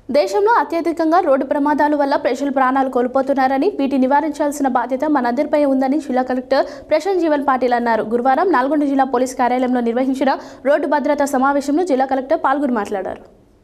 దేశంలో అత్యధికంగా రోడ్డు ప్రమాదాల వల్ల ప్రజలు ప్రాణాలు కోల్పోతున్నారని వీటి నివారించాల్సిన బాధ్యత మనందరిపై ఉందని జిల్లా కలెక్టర్ ప్రశాంత్ జీవన్ పాటిల్ అన్నారు గురువారం నల్గొండ జిల్లా పోలీస్ కార్యాలయంలో నిర్వహించిన రోడ్డు భద్రతా సమావేశంలో జిల్లా కలెక్టర్ పాల్గొని మాట్లాడారు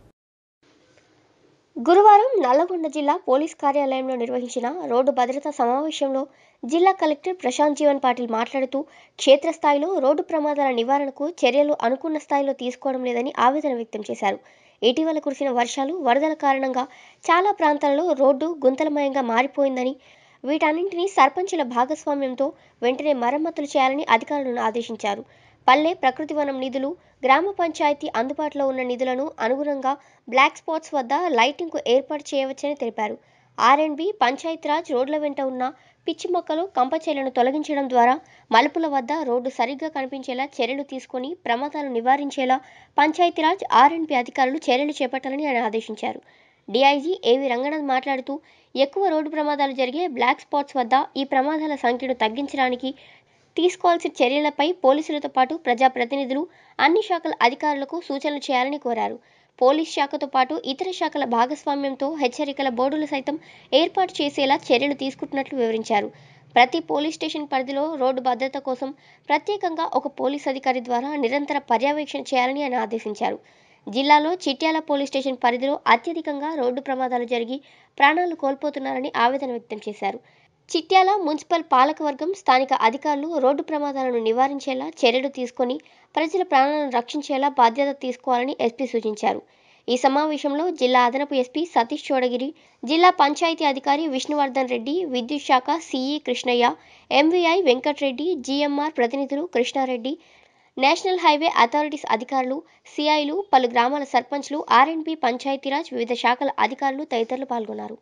గురువారం నల్లగొండ జిల్లా పోలీస్ కార్యాలయంలో నిర్వహించిన రోడ్డు భద్రతా సమావేశంలో జిల్లా కలెక్టర్ ప్రశాంత్ జీవన్ పాటిల్ మాట్లాడుతూ క్షేత్రస్థాయిలో రోడ్డు ప్రమాదాల నివారణకు చర్యలు అనుకున్న స్థాయిలో తీసుకోవడం లేదని ఆవేదన వ్యక్తం చేశారు ఇటీవల కురిసిన వర్షాలు వరదల కారణంగా చాలా ప్రాంతాలలో రోడ్డు గుంతలమయంగా మారిపోయిందని వీటన్నింటినీ సర్పంచుల భాగస్వామ్యంతో వెంటనే మరమ్మతులు చేయాలని అధికారులను ఆదేశించారు పల్లె ప్రకృతి వనం నిధులు గ్రామ పంచాయతీ అందుబాటులో ఉన్న నిధులను అనుగుణంగా బ్లాక్ స్పాట్స్ వద్ద లైటింగ్కు ఏర్పాటు చేయవచ్చని తెలిపారు ఆర్ఎండ్బి పంచాయతీరాజ్ రోడ్ల వెంట ఉన్న పిచ్చి మొక్కలు కంపచేలను తొలగించడం ద్వారా మలుపుల వద్ద రోడ్డు సరిగ్గా కనిపించేలా చర్యలు తీసుకొని ప్రమాదాలు నివారించేలా పంచాయతీరాజ్ ఆర్ఎండ్బి అధికారులు చర్యలు చేపట్టాలని ఆయన ఆదేశించారు డీఐజీ ఏవి రంగనాథ్ మాట్లాడుతూ ఎక్కువ రోడ్డు ప్రమాదాలు జరిగే బ్లాక్ స్పాట్స్ వద్ద ఈ ప్రమాదాల సంఖ్యను తగ్గించడానికి తీసుకోవాల్సిన చర్యలపై పోలీసులతో పాటు ప్రజాప్రతినిధులు అన్ని శాఖల అధికారులకు సూచనలు చేయాలని కోరారు పోలీస్ శాఖతో పాటు ఇతర శాఖల భాగస్వామ్యంతో హెచ్చరికల బోర్డులు సైతం ఏర్పాటు చేసేలా చర్యలు తీసుకుంటున్నట్లు వివరించారు ప్రతి పోలీస్ స్టేషన్ పరిధిలో రోడ్డు భద్రత కోసం ప్రత్యేకంగా ఒక పోలీస్ అధికారి ద్వారా నిరంతర పర్యవేక్షణ చేయాలని ఆయన ఆదేశించారు జిల్లాలో చిట్యాల పోలీస్ స్టేషన్ పరిధిలో అత్యధికంగా రోడ్డు ప్రమాదాలు జరిగి ప్రాణాలు కోల్పోతున్నారని ఆవేదన వ్యక్తం చేశారు చిట్యాల మున్సిపల్ పాలకవర్గం స్థానిక అధికారులు రోడ్డు ప్రమాదాలను నివారించేలా చర్యలు తీసుకొని ప్రజల ప్రాణాలను రక్షించేలా బాధ్యత తీసుకోవాలని ఎస్పీ సూచించారు ఈ సమావేశంలో జిల్లా అదనపు ఎస్పీ సతీష్ చోడగిరి జిల్లా పంచాయతీ అధికారి విష్ణువర్ధన్ రెడ్డి విద్యుత్ శాఖ CE Krishnaiah MVI Venkatreddy GMR ప్రతినిధులు కృష్ణారెడ్డి నేషనల్ హైవే అథారిటీస్ అధికారులు సిఐలు పలు గ్రామాల సర్పంచ్లు ఆర్ఎండ్బి పంచాయతీరాజ్ వివిధ శాఖల అధికారులు తదితరులు పాల్గొన్నారు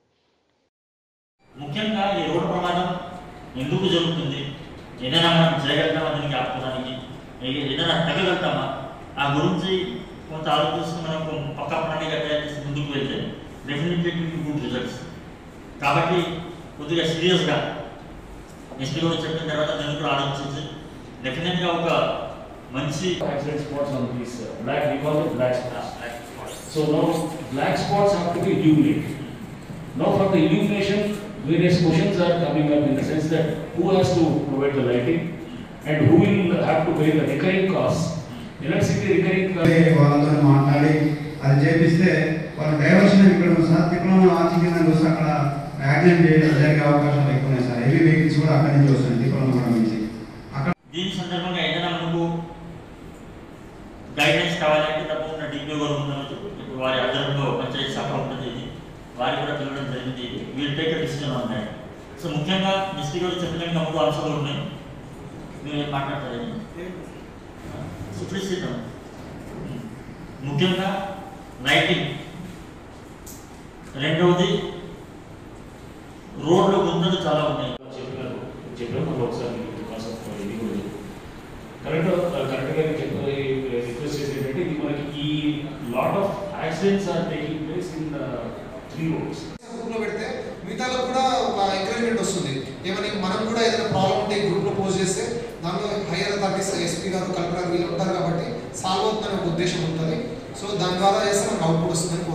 ముఖ్యంగా ఈ రోడ్డు ప్రమాదం ఎందుకు జరుగుతుంది ఏదైనా మనం చేయగలుగుతామా దీనికి ఆపుకోవడానికి ఏ- ఏదైనా తగ్గగలుగుతామా ఆ గురించి కొంత ఆలోచిస్తూ మనం కొ- పక్క ప్రణాళిక తయారు చేసి ముందుకు వెళ్తే డెఫినెట్లీ గుడ్ రిజల్ట్స్ కాబట్టి కొద్దిగా సీరియస్గా ఎస్పీ కూడా చెప్పిన తర్వాత నేను కూడా ఆలోచించి డెఫినెట్గా ఒక మంచి accident spots on these uh, black, we call it black spots. So now, black spots have to be illuminated. Now for the illumination, various questions are coming up in the sense that who has to provide the lighting and who will have to pay the recurring costs. Electricity recurring costs. అదే వాళ్ళతో మాట్లాడి అది చేపిస్తే వాళ్ళ diversion ఇక్కడ ఉంది sir తిప్పలం ఆచి కింద వస్తే అక్కడ యాక్సిడెంట్ చేయడం జరిగే అవకాశాలు ఎక్కువ ఉన్నాయి సార్ హెవీ వెహికల్స్ కూడా అక్కడి నుంచి వస్తుంది తిప్పలం కూడా నుంచి అక్కడ దీని సందర్భంగా ఏదైనా మనకు గైడెన్స్ కావాలంటే తప్పకుండా డిపిఓ గారు ఉన్నారు ఇప్పుడు వారి ఆధ్వర్యంలో పంచాయతీ శాఖ ఉంటుంది ఇది వారి కూడా పిలవడం జరిగింది వీల్ టేక్ డిసిజన్ ఉన్నాయి సో ముఖ్యంగా మిస్టీ గారు చెప్పిన మూడు అంశాలు ఉన్నాయి మీరు ఏం మాట్లాడతారు సుప్రీసిద్ధం ముఖ్యంగా లైటింగ్ రెండవది రోడ్లు గుంతలు చాలా ఉన్నాయి చెప్పినారు చెప్పారు మళ్ళీ ఒకసారి బికాస్ ఆఫ్ ఇది కూడా కరెక్ట్ కరెక్ట్గా చెప్పి రిక్వెస్ట్ చేసేది ఏంటంటే ఇది మనకి ఈ lot of accidents are taking place in three roads గ్రూప్లో పెడితే మిగతాలో కూడా ఒక ఎంకరేజ్మెంట్ వస్తుంది ఏమని మనం కూడా ఏదైనా ప్రాబ్లం ఉంటే గ్రూప్లో పోస్ట్ చేస్తే దానిలో హైయర్ అథారిటీస్ ఎస్పీ గారు కలెక్టర్ గారు వీళ్ళు ఉంటారు కాబట్టి సాల్వ్ అవుతుందనే ఒక ఉద్దేశం ఉంటుంది సో దాని ద్వారా చేస్తే మనకు అవుట్పుట్ వస్తుందని